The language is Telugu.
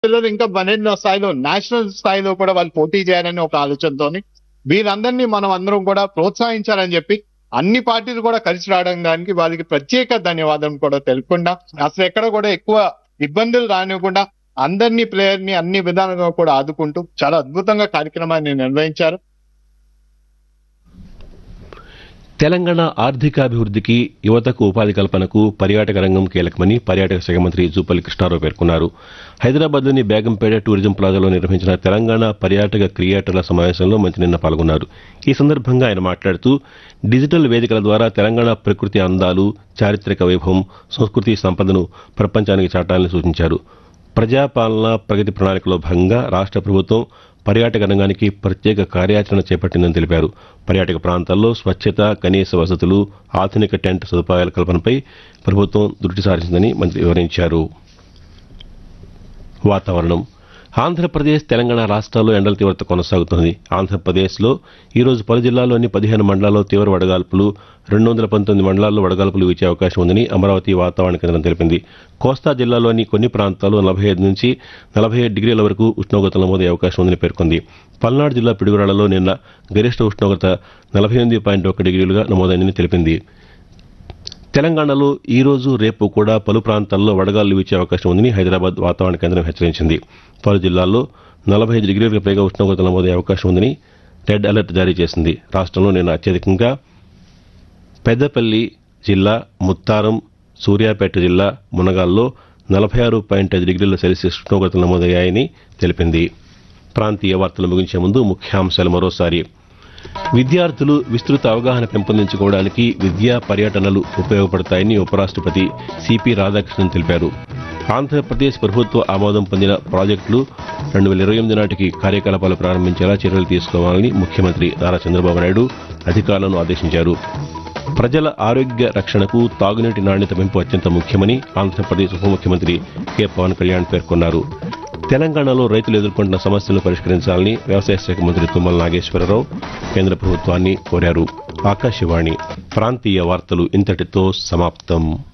పిల్లలు ఇంకా పన్నెండో స్థాయిలో నేషనల్ స్థాయిలో కూడా వాళ్ళు పోటీ చేయాలని ఒక ఆలోచనతోని వీరందరినీ మనం అందరం కూడా ప్రోత్సహించాలని చెప్పి అన్ని పార్టీలు కూడా కలిసి రావడం దానికి వాళ్ళకి ప్రత్యేక ధన్యవాదం కూడా తెలుపుకుండా అసలు ఎక్కడ కూడా ఎక్కువ ఇబ్బందులు రానివ్వకుండా అందరినీ ప్లేయర్ ని అన్ని విధాలుగా కూడా ఆదుకుంటూ చాలా అద్భుతంగా కార్యక్రమాన్ని నిర్వహించారు తెలంగాణ ఆర్థికాభివృద్ధికి యువతకు ఉపాధి కల్పనకు పర్యాటక రంగం కీలకమని పర్యాటక శాఖ మంత్రి జూపల్లి కృష్ణారావు పేర్కొన్నారు హైదరాబాద్లోని బేగంపేట టూరిజం ప్లాజాలో నిర్వహించిన తెలంగాణ పర్యాటక క్రియేటర్ల సమావేశంలో మంత్రి నిన్న పాల్గొన్నారు ఈ సందర్భంగా ఆయన మాట్లాడుతూ డిజిటల్ వేదికల ద్వారా తెలంగాణ ప్రకృతి అందాలు చారిత్రక వైభవం సంస్కృతి సంపదను ప్రపంచానికి చాటాలని సూచించారు ప్రజాపాలన ప్రగతి ప్రణాళికలో భాగంగా రాష్ట్ర ప్రభుత్వం పర్యాటక రంగానికి ప్రత్యేక కార్యాచరణ చేపట్టిందని తెలిపారు పర్యాటక ప్రాంతాల్లో స్వచ్ఛత కనీస వసతులు ఆధునిక టెంట్ సదుపాయాల కల్పనపై ప్రభుత్వం దృష్టి సారించిందని మంత్రి వివరించారు వాతావరణం ఆంధ్రప్రదేశ్ తెలంగాణ రాష్ట్రాల్లో ఎండల తీవ్రత కొనసాగుతోంది ఆంధ్రప్రదేశ్లో ఈ రోజు పలు జిల్లాల్లోని పదిహేను మండలాల్లో తీవ్ర వడగాల్పులు రెండు వందల పంతొమ్మిది మండలాల్లో వడగాల్పులు వీచే అవకాశం ఉందని అమరావతి వాతావరణ కేంద్రం తెలిపింది కోస్తా జిల్లాలోని కొన్ని ప్రాంతాల్లో నలభై ఐదు నుంచి నలభై ఏడు డిగ్రీల వరకు ఉష్ణోగ్రతలు నమోదయ్యే అవకాశం ఉందని పేర్కొంది పల్నాడు జిల్లా పిడుగురాళ్లలో నిన్న గరిష్ట ఉష్ణోగ్రత నలభై ఎనిమిది పాయింట్ ఒక డిగ్రీలుగా నమోదైందని తెలిపింది తెలంగాణలో ఈ రోజు రేపు కూడా పలు ప్రాంతాల్లో వడగాలు వీచే అవకాశం ఉందని హైదరాబాద్ వాతావరణ కేంద్రం హెచ్చరించింది పలు జిల్లాల్లో నలభై ఐదు డిగ్రీలకు పైగా ఉష్ణోగ్రత నమోదయ్యే అవకాశం ఉందని రెడ్ అలర్ట్ జారీ చేసింది రాష్ట్రంలో నిన్న అత్యధికంగా పెద్దపల్లి జిల్లా ముత్తారం సూర్యాపేట జిల్లా మునగాల్లో నలభై ఆరు పాయింట్ ఐదు డిగ్రీల సెల్సియస్ ఉష్ణోగ్రతలు నమోదయ్యాయని తెలిపింది ప్రాంతీయ వార్తలు ముగించే ముందు ముఖ్యాంశాలు మరోసారి విద్యార్థులు విస్తృత అవగాహన పెంపొందించుకోవడానికి విద్యా పర్యటనలు ఉపయోగపడతాయని ఉపరాష్ట్రపతి సిపి రాధాకృష్ణన్ తెలిపారు ఆంధ్రప్రదేశ్ ప్రభుత్వ ఆమోదం పొందిన ప్రాజెక్టులు రెండు వేల ఇరవై ఎనిమిది నాటికి కార్యకలాపాలు ప్రారంభించేలా చర్యలు తీసుకోవాలని ముఖ్యమంత్రి నారా చంద్రబాబు నాయుడు అధికారులను ఆదేశించారు ప్రజల ఆరోగ్య రక్షణకు తాగునీటి నాణ్యత పెంపు అత్యంత ముఖ్యమని ఆంధ్రప్రదేశ్ ఉప ముఖ్యమంత్రి కె పవన్ కళ్యాణ్ పేర్కొన్నారు తెలంగాణలో రైతులు ఎదుర్కొంటున్న సమస్యలను పరిష్కరించాలని వ్యవసాయ శాఖ మంత్రి తుమ్మల నాగేశ్వరరావు కేంద్ర ప్రభుత్వాన్ని కోరారు ఆకాశవాణి ప్రాంతీయ వార్తలు ఇంతటితో సమాప్తం